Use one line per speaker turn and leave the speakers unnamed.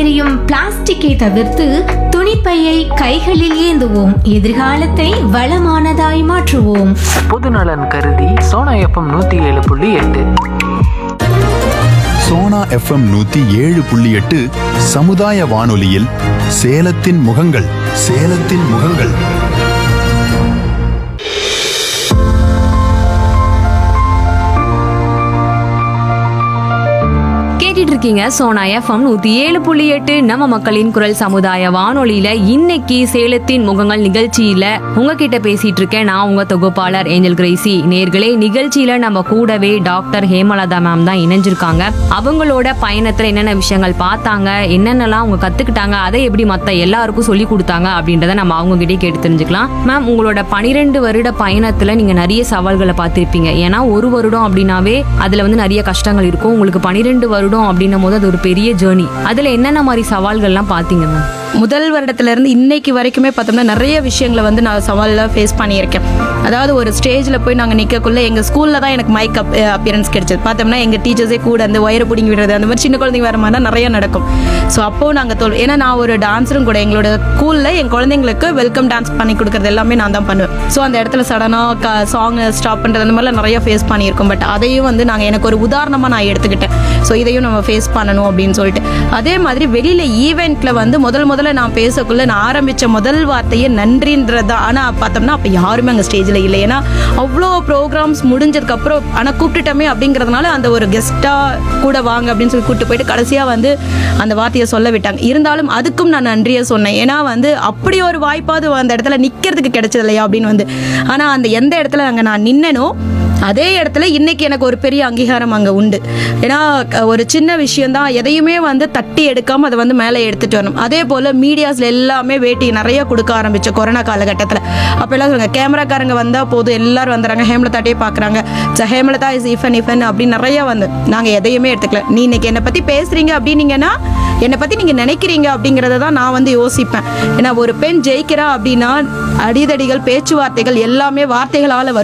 எரியும் பிளாஸ்டிக்கை தவிர்த்து துணிப்பையை கைகளில் ஏந்துவோம் எதிர்காலத்தை வளமானதாய் மாற்றுவோம்
பொதுநலன் கருதி சோனா எஃப்எம் நூத்தி ஏழு புள்ளி எட்டு
சோனா எஃப்எம் நூத்தி ஏழு புள்ளி எட்டு சமுதாய வானொலியில் சேலத்தின் முகங்கள் சேலத்தின் முகங்கள்
கேட்டுட்டு இருக்கீங்க சோனா எஃப்எம் நூத்தி ஏழு புள்ளி எட்டு நம்ம மக்களின் குரல் சமுதாய வானொலியில இன்னைக்கு சேலத்தின் முகங்கள் நிகழ்ச்சியில உங்ககிட்ட பேசிட்டு இருக்கேன் நான் உங்க தொகுப்பாளர் ஏஞ்சல் கிரேசி நேர்களே நிகழ்ச்சியில நம்ம கூடவே டாக்டர் ஹேமலதா மேம் தான் இணைஞ்சிருக்காங்க அவங்களோட பயணத்துல என்னென்ன விஷயங்கள் பார்த்தாங்க என்னென்னலாம் அவங்க கத்துக்கிட்டாங்க அதை எப்படி மத்த எல்லாருக்கும் சொல்லி கொடுத்தாங்க அப்படின்றத நம்ம அவங்க கிட்டே கேட்டு தெரிஞ்சுக்கலாம் மேம் உங்களோட பனிரெண்டு வருட பயணத்துல நீங்க நிறைய சவால்களை பார்த்திருப்பீங்க ஏன்னா ஒரு வருடம் அப்படின்னாவே அதுல வந்து நிறைய கஷ்டங்கள் இருக்கும் உங்களுக்கு பனிரெண்டு வருடம் அப்படின்னும் போது அது ஒரு பெரிய ஜேர்னி அதுல என்னென்ன மாதிரி சவால்கள்லாம் பாத்தீங்க மேம்
முதல் வருடத்துல இருந்து இன்னைக்கு வரைக்குமே பார்த்தோம்னா நிறைய விஷயங்களை வந்து நான் சவாலில் ஃபேஸ் பண்ணியிருக்கேன் அதாவது ஒரு ஸ்டேஜில் போய் நாங்கள் நிற்கக்குள்ள எங்கள் ஸ்கூலில் தான் எனக்கு மைக் அப் அப்பியரன்ஸ் கிடைச்சது பார்த்தோம்னா எங்கள் டீச்சர்ஸே கூட அந்த ஒயரை பிடிங்கி விடுறது அந்த மாதிரி சின்ன குழந்தைங்க வர மாதிரி நிறைய நடக்கும் ஸோ அப்போவும் நாங்கள் தோல் ஏன்னா நான் ஒரு டான்ஸரும் கூட எங்களோட ஸ்கூலில் என் குழந்தைங்களுக்கு வெல்கம் டான்ஸ் பண்ணி கொடுக்குறது எல்லாமே நான் தான் பண்ணுவேன் ஸோ அந்த இடத்துல சடனாக க சாங் ஸ்டாப் பண்ணுறது அந்த மாதிரிலாம் நிறைய ஃபேஸ் பண்ணியிருக்கோம் பட் அதையும் வந்து நாங்கள் எனக்கு ஒரு உதாரணமாக நான் எடுத்துக்கிட்டேன் ஸோ இதையும் நம்ம ஃபேஸ் பண்ணணும் அப்படின்னு சொல்லிட்டு அதே மாதிரி வெளியில் ஈவெண்ட்டில் வந்து முதல் முதல்ல நான் பேசக்குள்ள நான் ஆரம்பித்த முதல் வார்த்தையே நன்றின்றதா ஆனால் பார்த்தோம்னா அப்போ யாருமே அங்கே ஸ்டேஜில் இல்லை ஏன்னா அவ்வளோ ப்ரோக்ராம்ஸ் முடிஞ்சதுக்கப்புறம் ஆனால் கூப்பிட்டுட்டோமே அப்படிங்கிறதுனால அந்த ஒரு கெஸ்ட்டாக கூட வாங்க அப்படின்னு சொல்லி கூப்பிட்டு போயிட்டு கடைசியாக வந்து அந்த வார்த்தையை சொல்ல விட்டாங்க இருந்தாலும் அதுக்கும் நான் நன்றியை சொன்னேன் ஏன்னா வந்து அப்படி ஒரு வாய்ப்பாவது அந்த இடத்துல நிற்கிறதுக்கு கிடைச்சது இல்லையா அப்படின்னு வந்து ஆனால் அந்த எந்த இடத்துல அங்கே நான் நின்னனோ அதே இடத்துல இன்னைக்கு எனக்கு ஒரு பெரிய அங்கீகாரம் அங்கே உண்டு ஏன்னா க- ஒரு சின்ன விஷயம்தான் எதையுமே வந்து தட்டி எடுக்காம அதை வந்து மேலே எடுத்துட்டு வரணும் அதே போல் மீடியாஸ்ல எல்லாமே வேட்டி நிறைய கொடுக்க ஆரம்பிச்ச கொரோனா காலகட்டத்தில் அப்போ எல்லாம் சொல்லுங்க கேமராக்காரங்க வந்தால் போதும் எல்லாரும் வந்துடுறாங்க ஹேமலதாட்டே பார்க்குறாங்க ச ஹேமலதா இஸ் இஃபன் இஃபன் அப்படின்னு நிறைய வந்து நாங்கள் எதையுமே எடுத்துக்கல நீ இன்னைக்கு என்னை பற்றி பேசுறீங்க அப்படின்னீங்கன்னா என்னை பற்றி நீங்கள் நினைக்கிறீங்க அப்படிங்கிறத தான் நான் வந்து யோசிப்பேன் ஏன்னா ஒரு பெண் ஜெயிக்கிறா அப்படின்னா அடிதடிகள் பேச்சுவார்த்தைகள் எல்லாமே வார்த்தைகளால் வரும்